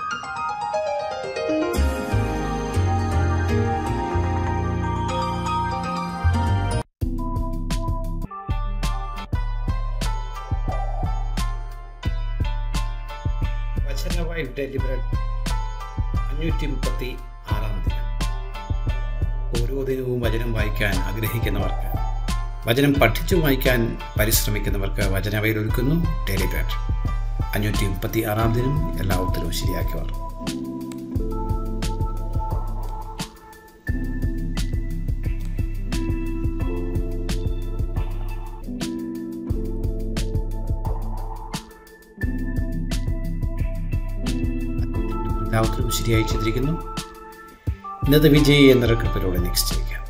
വചനവായി ഡെലിവറഡ് അഞ്ഞൂറ്റി മുപ്പത്തി ആറാം ദിനം ഓരോ ദിനവും വചനം വായിക്കാൻ ആഗ്രഹിക്കുന്നവർക്ക് വചനം പഠിച്ചു വായിക്കാൻ പരിശ്രമിക്കുന്നവർക്ക് വചനവയിൽ ഒരുക്കുന്നു ഡെലിവറഡ് അഞ്ഞൂറ്റി മുപ്പത്തി ആറാം ദിനം എല്ലാ ഉത്തരവും ശരിയാക്കിയവർ എല്ലാ ഉത്തരവും ശരിയായി ചെയ്തിരിക്കുന്നു ഇന്നത്തെ വിജയി എന്ന റെക്കപ്പിലൂടെ നെക്സ്റ്റ് ചെയ്യാം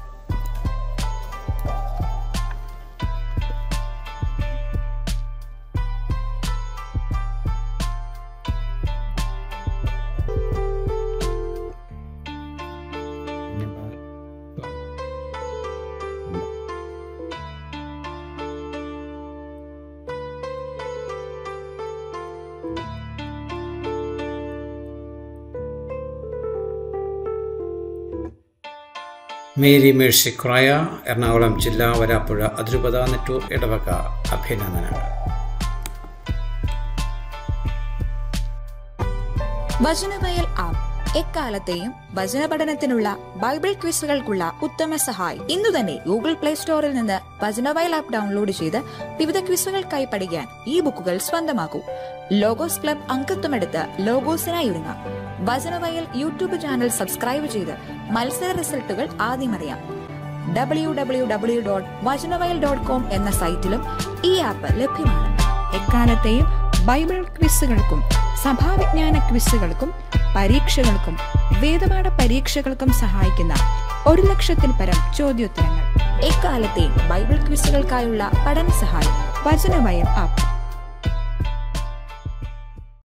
മേരി മേഴ്സി ക്രയ എറണാകുളം ജില്ലാ വരാപ്പുഴ അതിരൂപത നെറ്റൂർ ഇടവക അഭിനന്ദനങ്ങൾ വചനവയൽ ആപ്പ് എക്കാലത്തെയും വചന പഠനത്തിനുള്ള ബൈബിൾ ക്വിസുകൾക്കുള്ള ഉത്തമ സഹായി ഇന്നു തന്നെ ഗൂഗിൾ പ്ലേ സ്റ്റോറിൽ നിന്ന് വചനവയൽ ആപ്പ് ഡൗൺലോഡ് ചെയ്ത് വിവിധ ക്വിസുകൾക്കായി പഠിക്കാൻ ഈ ബുക്കുകൾ സ്വന്തമാക്കൂ ലോഗോസ് ക്ലബ് അംഗത്വമെടുത്ത് ലോഗോസിനായി ഒരുങ്ങാം വചനവയൽ യൂട്യൂബ് ചാനൽ സബ്സ്ക്രൈബ് ചെയ്ത് മത്സര റിസൾട്ടുകൾ ആദ്യം അറിയാം W W W dot Vachanavayal dot com എന്ന സൈറ്റിലും ഈ ആപ്പ് ലഭ്യമാണ് എക്കാലത്തെയും ബൈബിൾ ക്വിസുകൾക്കും സഭാവിജ്ഞാന ക്വിസുകൾക്കും പരീക്ഷകൾക്കും വേദപാഠ പരീക്ഷകൾക്കും സഹായിക്കുന്ന ഒരു ലക്ഷത്തിൽ പരം ചോദ്യോത്തരങ്ങൾ എക്കാലത്തെയും ബൈബിൾ ക്വിസുകൾക്കായുള്ള പഠന സഹായം വചനവയൽ ആപ്പ്